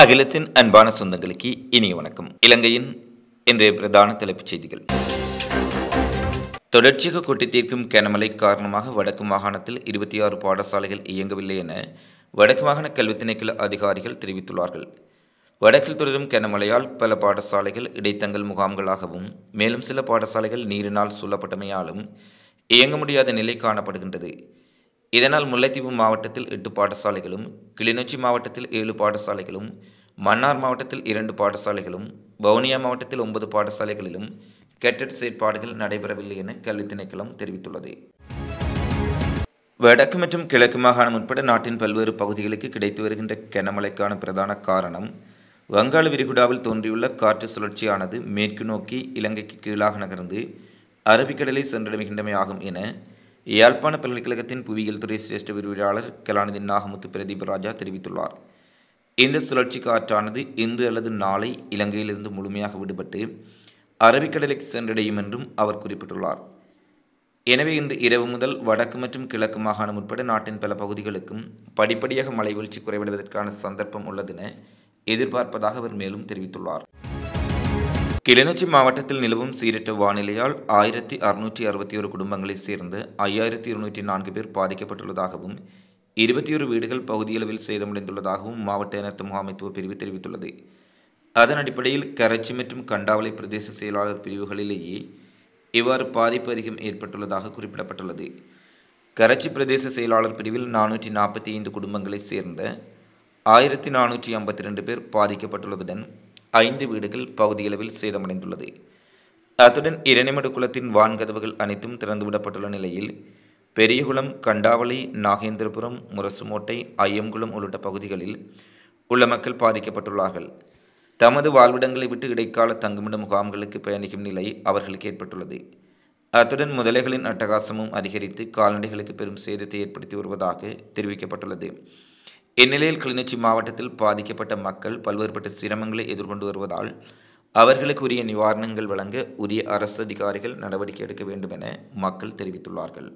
அகிலத்தின் அன்பான சொந்தங்களுக்கு இனிய வணக்கம் இலங்கையின் இன்றைய பிரதான தலைப்புச் செய்திகள் தொடர்ச்சியாக கொட்டி தீர்க்கும் கனமழை காரணமாக வடக்கு மாகாணத்தில் இருபத்தி ஆறு பாடசாலைகள் இயங்கவில்லை என வடக்கு மாகாண கல்வி திணைக்கள அதிகாரிகள் தெரிவித்துள்ளார்கள் வடக்கில் தொடரும் கனமழையால் பல பாடசாலைகள் இடைத்தங்கல் முகாம்களாகவும் மேலும் சில பாடசாலைகள் நீரினால் சூழப்பட்டமையாலும் இயங்க முடியாத நிலை காணப்படுகின்றது இதனால் முல்லைத்தீவு மாவட்டத்தில் எட்டு பாடசாலைகளும் கிளிநொச்சி மாவட்டத்தில் ஏழு பாடசாலைகளும் மன்னார் மாவட்டத்தில் இரண்டு பாடசாலைகளும் வவுனியா மாவட்டத்தில் ஒன்பது பாடசாலைகளிலும் கெட்டட் செயற்பாடுகள் நடைபெறவில்லை என கல்வி திணைக்களம் தெரிவித்துள்ளது வடக்கு மற்றும் கிழக்கு மாகாணம் உட்பட நாட்டின் பல்வேறு பகுதிகளுக்கு கிடைத்து வருகின்ற கனமழைக்கான பிரதான காரணம் வங்காள விரிகுடாவில் தோன்றியுள்ள காற்று சுழற்சியானது மேற்கு நோக்கி இலங்கைக்கு கீழாக நகர்ந்து அரபிக்கடலை சென்றடைகின்றமையாகும் என யாழ்ப்பாண பல்கலைக்கழகத்தின் புவியியல் துறை சிரேஷ்ட விரிவுரையாளர் கலாநிதி நாகமுத்து பிரதீப ராஜா தெரிவித்துள்ளார் இந்த சுழற்சி காற்றானது இன்று அல்லது நாளை இலங்கையிலிருந்து முழுமையாக விடுபட்டு அரபிக்கடலுக்கு சென்றடையும் என்றும் அவர் குறிப்பிட்டுள்ளார் எனவே இன்று இரவு முதல் வடக்கு மற்றும் கிழக்கு மாகாணம் உட்பட நாட்டின் பல பகுதிகளுக்கும் படிப்படியாக மழை வீழ்ச்சி குறைவடைவதற்கான சந்தர்ப்பம் உள்ளதென எதிர்பார்ப்பதாக அவர் மேலும் தெரிவித்துள்ளார் கிளிநொச்சி மாவட்டத்தில் நிலவும் சீரற்ற வானிலையால் ஆயிரத்தி அறுநூற்றி அறுபத்தி ஒரு குடும்பங்களைச் சேர்ந்து ஐயாயிரத்தி இருநூற்றி நான்கு பேர் பாதிக்கப்பட்டுள்ளதாகவும் இருபத்தி ஒரு வீடுகள் பகுதியளவில் சேதமடைந்துள்ளதாகவும் மாவட்ட இனத்து முகாமைத்துவ பிரிவு தெரிவித்துள்ளது அதன் அடிப்படையில் கரைச்சி மற்றும் கண்டாவளை பிரதேச செயலாளர் பிரிவுகளிலேயே இவ்வாறு பாதிப்பு அதிகம் ஏற்பட்டுள்ளதாக குறிப்பிடப்பட்டுள்ளது கரைச்சி பிரதேச செயலாளர் பிரிவில் நானூற்றி நாற்பத்தி ஐந்து குடும்பங்களைச் சேர்ந்த ஆயிரத்தி நானூற்றி ஐம்பத்தி ரெண்டு பேர் பாதிக்கப்பட்டுள்ளதுடன் ஐந்து வீடுகள் பகுதியளவில் சேதமடைந்துள்ளது அத்துடன் இரணிமடு குளத்தின் வான்கதவுகள் அனைத்தும் திறந்துவிடப்பட்டுள்ள நிலையில் பெரியகுளம் கண்டாவளி நாகேந்திரபுரம் முரசுமோட்டை ஐயங்குளம் உள்ளிட்ட பகுதிகளில் உள்ள மக்கள் பாதிக்கப்பட்டுள்ளார்கள் தமது வாழ்விடங்களை விட்டு இடைக்கால தங்குமிட முகாம்களுக்கு பயணிக்கும் நிலை அவர்களுக்கு ஏற்பட்டுள்ளது அத்துடன் முதலைகளின் அட்டகாசமும் அதிகரித்து கால்நடைகளுக்கு பெரும் சேதத்தை ஏற்படுத்தி வருவதாக தெரிவிக்கப்பட்டுள்ளது இந்நிலையில் கிளிநொச்சி மாவட்டத்தில் பாதிக்கப்பட்ட மக்கள் பல்வேறுபட்ட சிரமங்களை எதிர்கொண்டு வருவதால் அவர்களுக்கு உரிய நிவாரணங்கள் வழங்க உரிய அரசு அதிகாரிகள் நடவடிக்கை எடுக்க வேண்டும் என மக்கள் தெரிவித்துள்ளார்கள்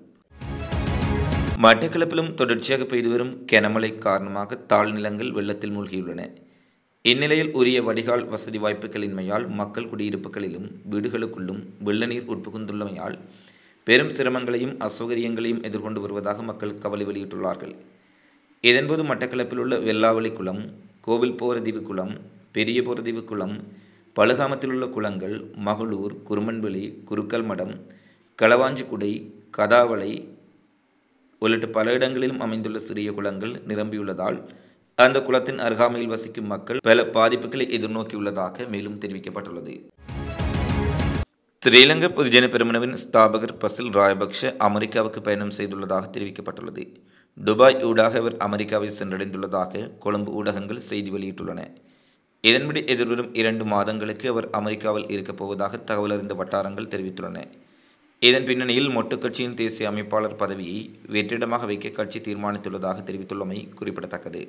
மட்டக்களப்பிலும் தொடர்ச்சியாக பெய்து வரும் கனமழை காரணமாக தாழ்நிலங்கள் வெள்ளத்தில் மூழ்கியுள்ளன இந்நிலையில் உரிய வடிகால் வசதி வாய்ப்புகளின்மையால் மக்கள் குடியிருப்புகளிலும் வீடுகளுக்குள்ளும் வெள்ள நீர் உட்புகுந்துள்ளமையால் பெரும் சிரமங்களையும் அசௌகரியங்களையும் எதிர்கொண்டு வருவதாக மக்கள் கவலை வெளியிட்டுள்ளார்கள் இதன்போது மட்டக்களப்பில் உள்ள வெள்ளாவளி குளம் கோவில் போரதீவு குளம் பெரிய போரதீவு குளம் பழுகாமத்தில் உள்ள குளங்கள் மகளூர் குருமன்வெளி குருக்கல் மடம் களவாஞ்சிக்குடை கதாவளை உள்ளிட்ட பல இடங்களிலும் அமைந்துள்ள சிறிய குளங்கள் நிரம்பியுள்ளதால் அந்த குளத்தின் அருகாமையில் வசிக்கும் மக்கள் பல பாதிப்புகளை எதிர்நோக்கியுள்ளதாக மேலும் தெரிவிக்கப்பட்டுள்ளது ஸ்ரீலங்கா பொதுஜன பெருமனவின் ஸ்தாபகர் பசில் ராயபக்ஷ அமெரிக்காவுக்கு பயணம் செய்துள்ளதாக தெரிவிக்கப்பட்டுள்ளது துபாய் ஊடாக அவர் அமெரிக்காவை சென்றடைந்துள்ளதாக கொழும்பு ஊடகங்கள் செய்தி வெளியிட்டுள்ளன இதன்படி எதிர்வரும் இரண்டு மாதங்களுக்கு அவர் அமெரிக்காவில் இருக்கப் போவதாக தகவல் அறிந்த வட்டாரங்கள் தெரிவித்துள்ளன இதன் பின்னணியில் மொட்டு கட்சியின் தேசிய அமைப்பாளர் பதவியை வெற்றிடமாக வைக்க கட்சி தீர்மானித்துள்ளதாக தெரிவித்துள்ளமை குறிப்பிடத்தக்கது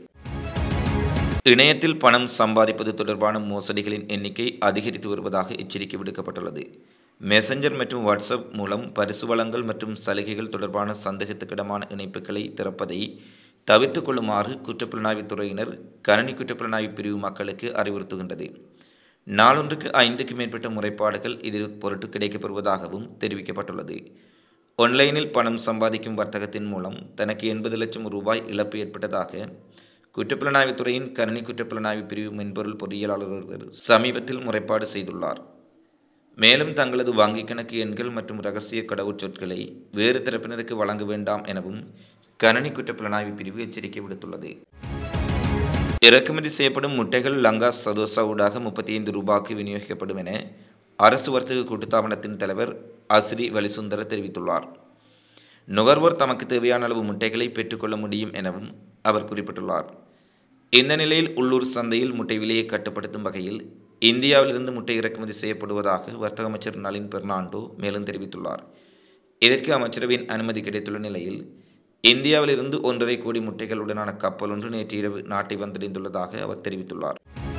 இணையத்தில் பணம் சம்பாதிப்பது தொடர்பான மோசடிகளின் எண்ணிக்கை அதிகரித்து வருவதாக எச்சரிக்கை விடுக்கப்பட்டுள்ளது மெசஞ்சர் மற்றும் வாட்ஸ்அப் மூலம் பரிசு வளங்கள் மற்றும் சலுகைகள் தொடர்பான சந்தேகத்துக்கிடமான இணைப்புகளை திறப்பதை தவிர்த்து கொள்ளுமாறு குற்றப்புலனாய்வுத் துறையினர் கணனி குற்றப்புலனாய்வு பிரிவு மக்களுக்கு அறிவுறுத்துகின்றது நாளொன்றுக்கு ஐந்துக்கு மேற்பட்ட முறைப்பாடுகள் இதில் பொருட்டு கிடைக்கப்பெறுவதாகவும் தெரிவிக்கப்பட்டுள்ளது ஒன்லைனில் பணம் சம்பாதிக்கும் வர்த்தகத்தின் மூலம் தனக்கு எண்பது லட்சம் ரூபாய் இழப்பு ஏற்பட்டதாக குற்றப்புலனாய்வுத்துறையின் கணினி குற்றப்புலனாய்வு பிரிவு மென்பொருள் பொறியியலாளர் ஒருவர் சமீபத்தில் முறைப்பாடு செய்துள்ளார் மேலும் தங்களது வங்கிக் கணக்கு எண்கள் மற்றும் ரகசிய கடவுச்சொற்களை வேறு தரப்பினருக்கு வழங்க வேண்டாம் எனவும் கணனி குற்றப்புலனாய்வு பிரிவு எச்சரிக்கை விடுத்துள்ளது இறக்குமதி செய்யப்படும் முட்டைகள் லங்கா சதோசா ஊடாக முப்பத்தி ஐந்து ரூபாய்க்கு விநியோகிக்கப்படும் என அரசு வர்த்தக கூட்டுத்தாபனத்தின் தலைவர் அஸ்ரி வலிசுந்தர தெரிவித்துள்ளார் நுகர்வோர் தமக்கு தேவையான அளவு முட்டைகளை பெற்றுக்கொள்ள முடியும் எனவும் அவர் குறிப்பிட்டுள்ளார் இந்த நிலையில் உள்ளூர் சந்தையில் முட்டை விலையை கட்டுப்படுத்தும் வகையில் இந்தியாவிலிருந்து முட்டை இறக்குமதி செய்யப்படுவதாக வர்த்தக அமைச்சர் நளின் பெர்னாண்டோ மேலும் தெரிவித்துள்ளார் இதற்கு அமைச்சரவையின் அனுமதி கிடைத்துள்ள நிலையில் இந்தியாவிலிருந்து ஒன்றரை கோடி முட்டைகளுடனான கப்பல் ஒன்று நேற்று இரவு நாட்டை வந்தடைந்துள்ளதாக அவர் தெரிவித்துள்ளார்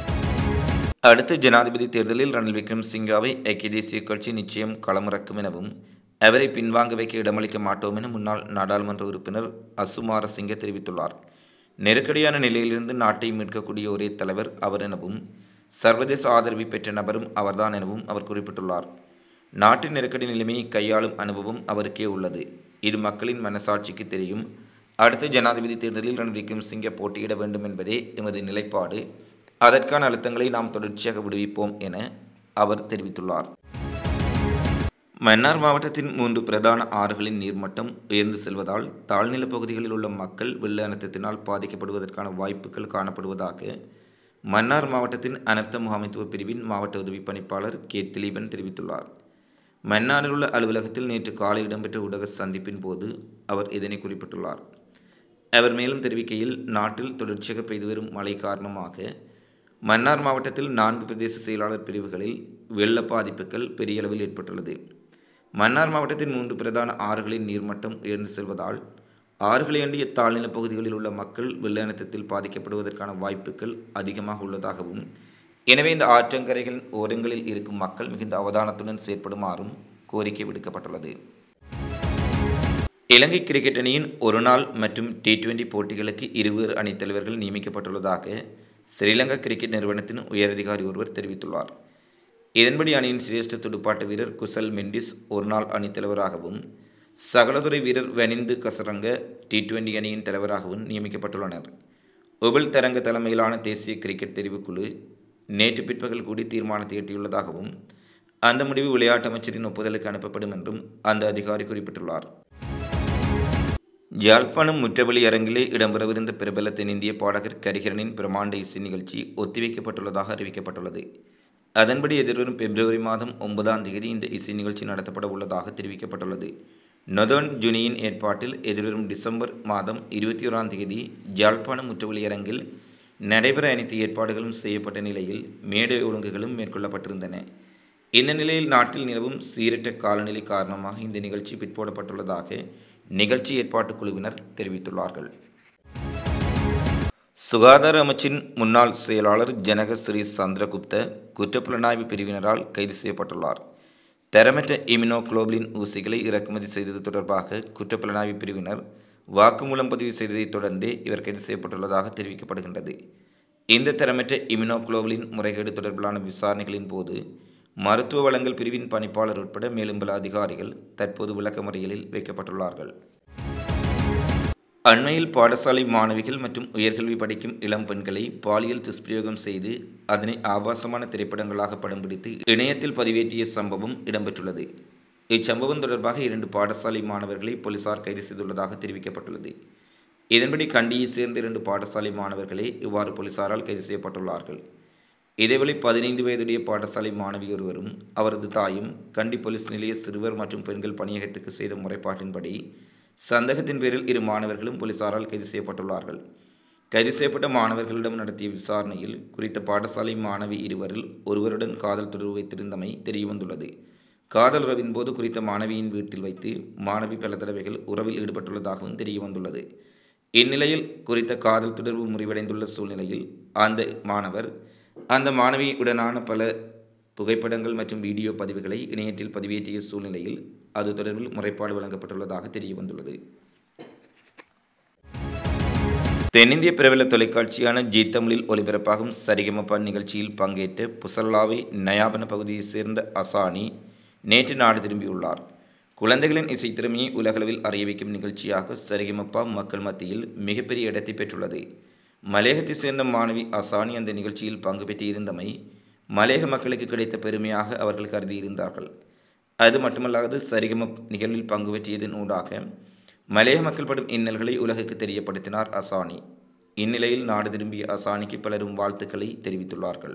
அடுத்த ஜனாதிபதி தேர்தலில் ரணில் விக்ரம் சிங்காவை ஐக்கிய தேசிய கட்சி நிச்சயம் களமிறக்கும் எனவும் அவரை பின்வாங்க வைக்க இடமளிக்க மாட்டோம் என முன்னாள் நாடாளுமன்ற உறுப்பினர் அசுமார சிங்க தெரிவித்துள்ளார் நெருக்கடியான நிலையிலிருந்து நாட்டை மீட்கக்கூடிய ஒரே தலைவர் அவர் எனவும் சர்வதேச ஆதரவை பெற்ற நபரும் அவர்தான் எனவும் அவர் குறிப்பிட்டுள்ளார் நாட்டின் நெருக்கடி நிலைமையை கையாளும் அனுபவம் அவருக்கே உள்ளது இது மக்களின் மனசாட்சிக்கு தெரியும் அடுத்த ஜனாதிபதி தேர்தலில் ரணில் விக்ரமசிங்கே போட்டியிட வேண்டும் என்பதே எமது நிலைப்பாடு அதற்கான அழுத்தங்களை நாம் தொடர்ச்சியாக விடுவிப்போம் என அவர் தெரிவித்துள்ளார் மன்னார் மாவட்டத்தின் மூன்று பிரதான ஆறுகளின் நீர்மட்டம் உயர்ந்து செல்வதால் தாழ்நிலப் பகுதிகளில் உள்ள மக்கள் வெள்ள அனர்த்தத்தினால் பாதிக்கப்படுவதற்கான வாய்ப்புகள் காணப்படுவதாக மன்னார் மாவட்டத்தின் அனர்த்த முகாமைத்துவ பிரிவின் மாவட்ட உதவி பணிப்பாளர் கே திலீபன் தெரிவித்துள்ளார் மன்னாரில் உள்ள அலுவலகத்தில் நேற்று காலை இடம்பெற்ற ஊடக சந்திப்பின் போது அவர் இதனை குறிப்பிட்டுள்ளார் அவர் மேலும் தெரிவிக்கையில் நாட்டில் தொடர்ச்சியாக பெய்து வரும் மழை காரணமாக மன்னார் மாவட்டத்தில் நான்கு பிரதேச செயலாளர் பிரிவுகளில் வெள்ள பாதிப்புகள் பெரிய அளவில் ஏற்பட்டுள்ளது மன்னார் மாவட்டத்தின் மூன்று பிரதான ஆறுகளின் நீர்மட்டம் உயர்ந்து செல்வதால் ஆறுகளை அண்டிய தாழ்நிலப் பகுதிகளில் உள்ள மக்கள் வெள்ள அனர்த்தத்தில் பாதிக்கப்படுவதற்கான வாய்ப்புகள் அதிகமாக உள்ளதாகவும் எனவே இந்த ஆற்றங்கரைகளின் ஓரங்களில் இருக்கும் மக்கள் மிகுந்த அவதானத்துடன் செயற்படுமாறும் கோரிக்கை விடுக்கப்பட்டுள்ளது இலங்கை கிரிக்கெட் அணியின் ஒருநாள் மற்றும் டி டுவெண்டி போட்டிகளுக்கு இருவேறு அணித் தலைவர்கள் நியமிக்கப்பட்டுள்ளதாக ஸ்ரீலங்கா கிரிக்கெட் நிறுவனத்தின் உயரதிகாரி ஒருவர் தெரிவித்துள்ளார் இதன்படி அணியின் சிரேஷ்ட துடுப்பாட்ட வீரர் குசல் மெண்டிஸ் ஒருநாள் அணித் தலைவராகவும் சகலதுறை வீரர் வனிந்து கசரங்க டி டுவெண்டி அணியின் தலைவராகவும் நியமிக்கப்பட்டுள்ளனர் உபல் தரங்க தலைமையிலான தேசிய கிரிக்கெட் தெரிவுக்குழு நேற்று பிற்பகல் கூடி தீர்மானத்தை எட்டியுள்ளதாகவும் அந்த முடிவு விளையாட்டு அமைச்சரின் ஒப்புதலுக்கு அனுப்பப்படும் என்றும் அந்த அதிகாரி குறிப்பிட்டுள்ளார் யாழ்ப்பாணம் முற்றவெளி அரங்கிலே இடம்பெறவிருந்த பிரபல தென்னிந்திய பாடகர் கரிகரனின் பிரமாண்ட இசை நிகழ்ச்சி ஒத்திவைக்கப்பட்டுள்ளதாக அறிவிக்கப்பட்டுள்ளது அதன்படி எதிர்வரும் பிப்ரவரி மாதம் ஒன்பதாம் தேதி இந்த இசை நிகழ்ச்சி நடத்தப்பட உள்ளதாக தெரிவிக்கப்பட்டுள்ளது நொதர்ன் ஜுனியின் ஏற்பாட்டில் எதிர்வரும் டிசம்பர் மாதம் இருபத்தி ஓராம் தேதி யாழ்ப்பாணம் முற்றவெளி அரங்கில் நடைபெற அனைத்து ஏற்பாடுகளும் செய்யப்பட்ட நிலையில் மேடை ஒழுங்குகளும் மேற்கொள்ளப்பட்டிருந்தன இந்த நிலையில் நாட்டில் நிலவும் சீரற்ற காலநிலை காரணமாக இந்த நிகழ்ச்சி பிற்போடப்பட்டுள்ளதாக நிகழ்ச்சி ஏற்பாட்டு குழுவினர் தெரிவித்துள்ளார்கள் சுகாதார அமைச்சின் முன்னாள் செயலாளர் ஜனக ஸ்ரீ சந்திரகுப்த குற்றப்புலனாய்வு பிரிவினரால் கைது செய்யப்பட்டுள்ளார் தரமற்ற இமினோகுளோபிளின் ஊசிகளை இறக்குமதி செய்தது தொடர்பாக குற்றப்புலனாய்வு பிரிவினர் வாக்குமூலம் பதிவு செய்ததைத் தொடர்ந்தே இவர் கைது செய்யப்பட்டுள்ளதாக தெரிவிக்கப்படுகின்றது இந்த தரமற்ற இமினோகுளோபிளின் முறைகேடு தொடர்பிலான விசாரணைகளின் போது மருத்துவ வளங்கள் பிரிவின் பணிப்பாளர் உட்பட மேலும் பல அதிகாரிகள் தற்போது விளக்கமறியலில் வைக்கப்பட்டுள்ளார்கள் அண்மையில் பாடசாலை மாணவிகள் மற்றும் உயர்கல்வி படிக்கும் இளம் பெண்களை பாலியல் துஷ்பிரயோகம் செய்து அதனை ஆபாசமான திரைப்படங்களாக படம் பிடித்து இணையத்தில் பதிவேற்றிய சம்பவம் இடம்பெற்றுள்ளது இச்சம்பவம் தொடர்பாக இரண்டு பாடசாலை மாணவர்களை போலீசார் கைது செய்துள்ளதாக தெரிவிக்கப்பட்டுள்ளது இதன்படி கண்டியை சேர்ந்த இரண்டு பாடசாலை மாணவர்களே இவ்வாறு போலீசாரால் கைது செய்யப்பட்டுள்ளார்கள் இதேவேளை பதினைந்து வயதுடைய பாடசாலை மாணவி ஒருவரும் அவரது தாயும் கண்டி போலீஸ் நிலைய சிறுவர் மற்றும் பெண்கள் பணியகத்துக்கு செய்த முறைப்பாட்டின்படி சந்தேகத்தின் பேரில் இரு மாணவர்களும் போலீசாரால் கைது செய்யப்பட்டுள்ளார்கள் கைது செய்யப்பட்ட மாணவர்களிடம் நடத்திய விசாரணையில் குறித்த பாடசாலை மாணவி இருவரில் ஒருவருடன் காதல் தொடர்பு வைத்திருந்தமை தெரியவந்துள்ளது காதல் உறவின் போது குறித்த மாணவியின் வீட்டில் வைத்து மாணவி பல தடவைகள் உறவில் ஈடுபட்டுள்ளதாகவும் தெரியவந்துள்ளது இந்நிலையில் குறித்த காதல் தொடர்பு முறிவடைந்துள்ள சூழ்நிலையில் அந்த மாணவர் அந்த மாணவியுடனான பல புகைப்படங்கள் மற்றும் வீடியோ பதிவுகளை இணையத்தில் பதிவேற்றிய சூழ்நிலையில் அது தொடர்பில் முறைப்பாடு வழங்கப்பட்டுள்ளதாக தெரிய வந்துள்ளது தென்னிந்திய பிரபல தொலைக்காட்சியான ஜி தமிழில் ஒளிபரப்பாகும் சரிகமப்பா நிகழ்ச்சியில் பங்கேற்ற புசல்லாவை நயாபன பகுதியைச் சேர்ந்த அசானி நேற்று நாடு திரும்பியுள்ளார் குழந்தைகளின் இசைத்திறமையை உலகளவில் அறிய வைக்கும் நிகழ்ச்சியாக சரிகமப்பா மக்கள் மத்தியில் மிகப்பெரிய இடத்தை பெற்றுள்ளது மலேகத்தை சேர்ந்த மாணவி அசானி அந்த நிகழ்ச்சியில் பங்கு பெற்றிருந்தமை மலேக மக்களுக்கு கிடைத்த பெருமையாக அவர்கள் கருதியிருந்தார்கள் அது மட்டுமல்லாது சரிகம நிகழ்வில் பங்கு பெற்றியதன் ஊடாக மலேக மக்கள் படும் இன்னல்களை உலகுக்கு தெரியப்படுத்தினார் அசானி இந்நிலையில் நாடு திரும்பிய அசானிக்கு பலரும் வாழ்த்துக்களை தெரிவித்துள்ளார்கள்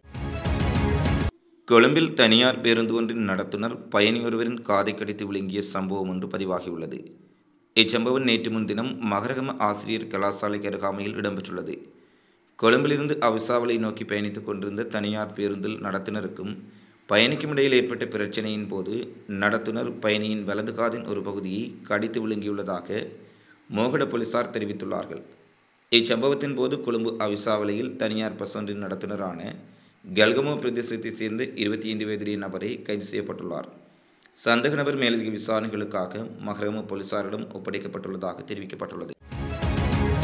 கொழும்பில் தனியார் பேருந்து ஒன்றின் நடத்துனர் பயணி ஒருவரின் காதை கடித்து விழுங்கிய சம்பவம் ஒன்று பதிவாகியுள்ளது இச்சம்பவம் நேற்று முன்தினம் மகரகம ஆசிரியர் கலாசாலைக்கு அருகாமையில் இடம்பெற்றுள்ளது கொழும்பிலிருந்து அவிசாவளை நோக்கி பயணித்துக் கொண்டிருந்த தனியார் பேருந்தில் நடத்துனருக்கும் பயணிக்கும் இடையில் ஏற்பட்ட பிரச்சனையின் போது நடத்துனர் பயணியின் வலது காதின் ஒரு பகுதியை கடித்து விழுங்கியுள்ளதாக மோகட போலீசார் தெரிவித்துள்ளார்கள் இச்சம்பவத்தின் போது கொழும்பு அவிசாவளையில் தனியார் பஸ் ஒன்றின் நடத்துனரான கல்கமோ பிரதேசத்தைச் சேர்ந்த இருபத்தி ஐந்து வயதுடைய நபரை கைது செய்யப்பட்டுள்ளார் சந்தேக நபர் மேலதிக விசாரணைகளுக்காக மகரம போலீசாரிடம் ஒப்படைக்கப்பட்டுள்ளதாக தெரிவிக்கப்பட்டுள்ளது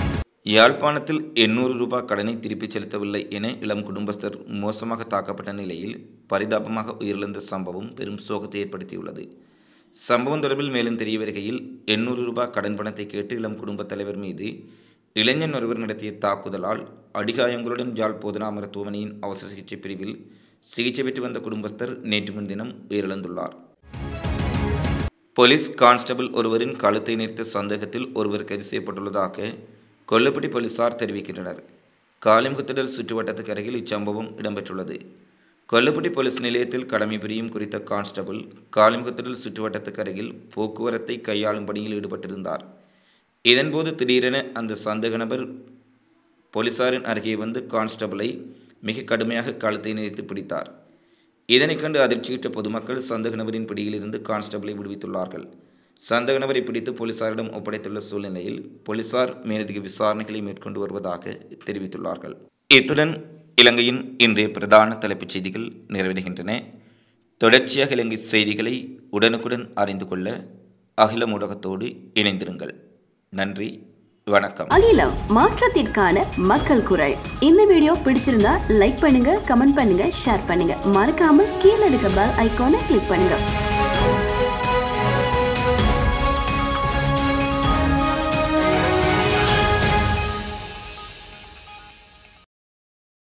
யாழ்ப்பாணத்தில் எண்ணூறு ரூபாய் கடனை திருப்பிச் செலுத்தவில்லை என இளம் குடும்பஸ்தர் மோசமாக தாக்கப்பட்ட நிலையில் பரிதாபமாக உயிரிழந்த சம்பவம் பெரும் சோகத்தை ஏற்படுத்தியுள்ளது சம்பவம் தொடர்பில் மேலும் தெரிய வருகையில் எண்ணூறு ரூபாய் கடன் பணத்தை கேட்டு இளம் குடும்பத் தலைவர் மீது இளைஞன் ஒருவர் நடத்திய தாக்குதலால் அடிகாயங்களுடன் ஜாழ் போதனா மருத்துவமனையின் அவசர சிகிச்சை பிரிவில் சிகிச்சை பெற்று வந்த குடும்பஸ்தர் நேற்று முன்தினம் உயிரிழந்துள்ளார் போலீஸ் கான்ஸ்டபிள் ஒருவரின் கழுத்தை நிறுத்த சந்தேகத்தில் ஒருவர் கைது செய்யப்பட்டுள்ளதாக கொல்லப்பட்டி போலீசார் தெரிவிக்கின்றனர் காலிமுகத்திடல் சுற்றுவட்டத்துக்கு அருகில் இச்சம்பவம் இடம்பெற்றுள்ளது கொல்லப்பட்டி போலீஸ் நிலையத்தில் கடமை புரியும் குறித்த கான்ஸ்டபிள் காலிமுகத்திடல் சுற்றுவட்டத்துக்கு அருகில் போக்குவரத்தை கையாளும் பணியில் ஈடுபட்டிருந்தார் இதன்போது திடீரென அந்த சந்தேக நபர் போலீசாரின் அருகே வந்து கான்ஸ்டபிளை மிக கடுமையாக கழுத்தை நிறுத்தி பிடித்தார் இதனைக் கண்டு அதிர்ச்சியுற்ற பொதுமக்கள் சந்தேக நபரின் பிடியிலிருந்து கான்ஸ்டபிளை விடுவித்துள்ளார்கள் சந்தேக நபரை பிடித்து போலீசாரிடம் ஒப்படைத்துள்ள சூழ்நிலையில் போலீசார் மேலதிக விசாரணைகளை மேற்கொண்டு வருவதாக தெரிவித்துள்ளார்கள் இத்துடன் இலங்கையின் இன்றைய பிரதான தலைப்புச் செய்திகள் நிறைவடைகின்றன தொடர்ச்சியாக இலங்கை செய்திகளை உடனுக்குடன் அறிந்து கொள்ள அகில ஊடகத்தோடு இணைந்திருங்கள் நன்றி வணக்கம் அகிலம் மாற்றத்திற்கான மக்கள் குரல் இந்த வீடியோ பிடிச்சிருந்தா லைக் பண்ணுங்க கமெண்ட் பண்ணுங்க ஷேர் பண்ணுங்க மறக்காம கீழே இருக்க பெல் ஐகானை கிளிக் பண்ணுங்க